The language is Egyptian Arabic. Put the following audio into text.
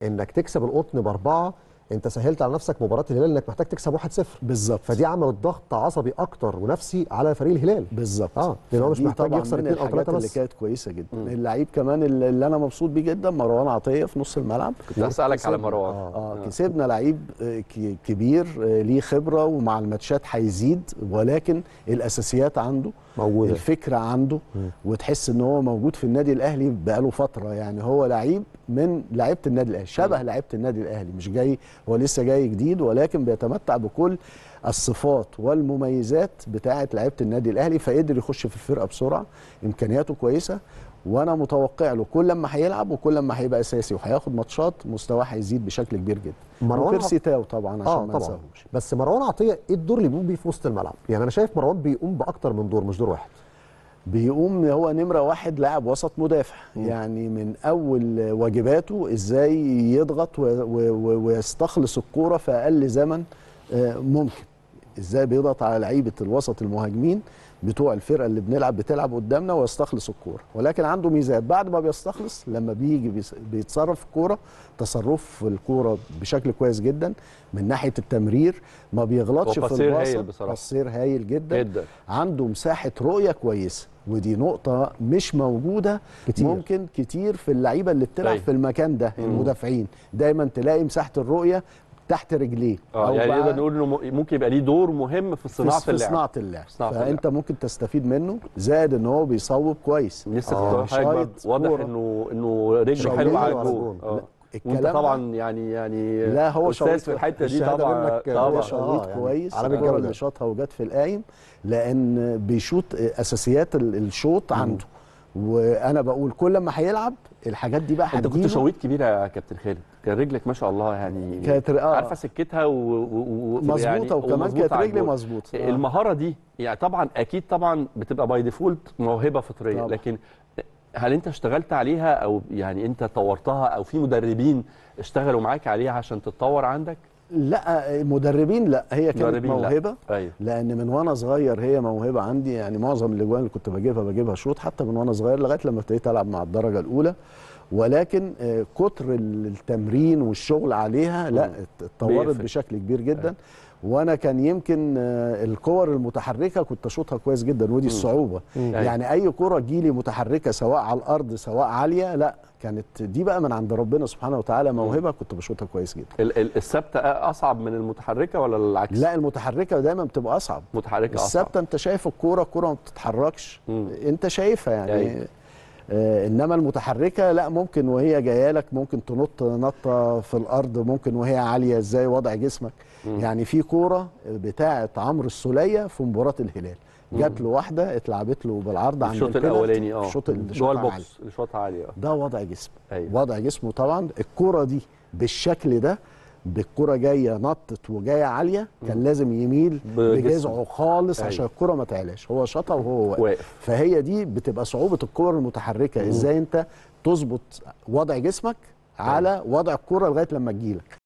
انك تكسب القطن باربعه انت سهلت على نفسك مباراه الهلال انك محتاج تكسب 1-0 بالظبط فدي عملت ضغط عصبي اكتر ونفسي على فريق الهلال بالظبط اه لان هو مش دي محتاج طبعاً يخسر من اثنين او الحاجات ثلاثه اللي بس كانت كويسه جدا اللعيب كمان اللي اللي انا مبسوط بيه جدا مروان عطيه في نص الملعب كنت هسألك على مروان اه كسبنا لعيب آه، ك- كبير آه، ليه خبره ومع الماتشات هيزيد ولكن الاساسيات عنده موجوده الفكره عنده وتحس ان هو موجود في النادي الاهلي بقاله فتره يعني هو لعيب من لعيبه النادي الاهلي شبه لعيبه النادي الاهلي مش جاي هو لسه جاي جديد ولكن بيتمتع بكل الصفات والمميزات بتاعه لعيبه النادي الاهلي فقدر يخش في الفرقه بسرعه امكانياته كويسه وانا متوقع له كل ما هيلعب وكل ما هيبقى اساسي وهياخد ماتشات مستواه هيزيد بشكل كبير جدا مروان وبيرسي تاو طبعا عشان اه ما طبعا ننساهوش بس مروان عطيه ايه الدور اللي بيقوم بيه في وسط الملعب يعني انا شايف مروان بيقوم باكتر من دور مش دور واحد بيقوم هو نمرة واحد لاعب وسط مدافع يعني من أول واجباته إزاي يضغط و- و- و- ويستخلص الكورة في أقل زمن آه، ممكن إزاي بيضغط على لعيبة الوسط المهاجمين بتوع الفرقة اللي بنلعب بتلعب قدامنا ويستخلص الكورة ولكن عنده ميزات بعد ما بيستخلص لما بيجي بيس- بيتصرف في الكورة تصرف في الكورة بشكل كويس جدا من ناحية التمرير ما بيغلطش هو في بصير الوسط هايل بصراحة. بصير هايل جدا جدا عنده مساحه رؤيه كويسه ودي نقطه مش موجوده كتير. ممكن كتير في اللعيبه اللي بتلعب أيوة. في المكان ده المدافعين دايما تلاقي مساحه الرؤيه تحت رجليه اه يعني بقى نقدر نقول انه م- ممكن يبقى ليه دور مهم في في صناعه في اللعب صناعه اللعب صناعة فانت ممكن تستفيد منه زائد ان هو بيصوب كويس لسه آه، كنت هقول لحضرتك شايط واضح كورة. انه انه رجله شغال حلوه على على الجول الجول. اه لا، وانت الكلام ده- طبعا يعني يعني لا هو استاذ شويط في الحته دي الشهادة طبعا منك هو طبعا آه، شويط يعني كويس على الكرة بالجودة. اللي شاطها وجت في القايم لان بيشوط اساسيات ال- الشوط عنده وانا بقول كل ما هيلعب الحاجات دي بقى انت كنت هتجيله. شويت كبيره يا كابتن خالد كان رجلك ما شاء الله يعني كانت آه. عارفه سكتها و... و... و... مظبوطه يعني وكمان ومظبوطة كانت على رجلي الجول. مظبوطه آه. المهاره دي يعني طبعا اكيد طبعا بتبقى باي ديفولت موهبه فطريه طبعا. لكن هل انت اشتغلت عليها او يعني انت طورتها او في مدربين اشتغلوا معاك عليها عشان تتطور عندك لا مدربين لا هي كانت مدربين لا. موهبه ايوه لان من وانا صغير هي موهبه عندي يعني معظم الاجوان اللي كنت بجيبها بجيبها شوط حتى من وانا صغير لغايه لما ابتديت العب مع الدرجه الاولى ولكن آه، كتر التمرين والشغل عليها لا اتطورت بيفرق. بشكل كبير جدا وانا كان يمكن آه، الكور المتحركه كنت اشوطها كويس جدا ودي الصعوبه يعني اي كره تجيلي متحركه سواء على الارض سواء عاليه لا كانت دي بقى من عند ربنا سبحانه وتعالى موهبه كنت بشوطها كويس جدا ال- ال- الثابته اصعب من المتحركه ولا العكس لا المتحركه دايما بتبقى اصعب متحركه اصعب الثابته انت شايف الكوره الكوره ما بتتحركش مم. انت شايفها يعني أيوة. آه انما المتحركه لا ممكن وهي جايه لك ممكن تنط نطه في الارض ممكن وهي عاليه ازاي وضع جسمك يعني في كوره بتاعه عمرو السوليه في مباراه الهلال جات له واحده اتلعبت له بالعرض عند الشوط البينالتي. الاولاني اه الشوط اللي جوه شاطها عالي. البوكس اللي شاطها عاليه اه ده وضع جسم أيوة. وضع جسمه طبعا الكرة دي بالشكل ده بالكرة جاية نطت وجاية عالية كان لازم يميل بجسمه. بجذعه خالص أيوة. عشان الكرة ما تعلاش هو شاطها وهو واقف واقف. فهي دي بتبقى صعوبة الكرة المتحركة ازاي انت تظبط وضع جسمك على وضع الكرة لغاية لما تجيلك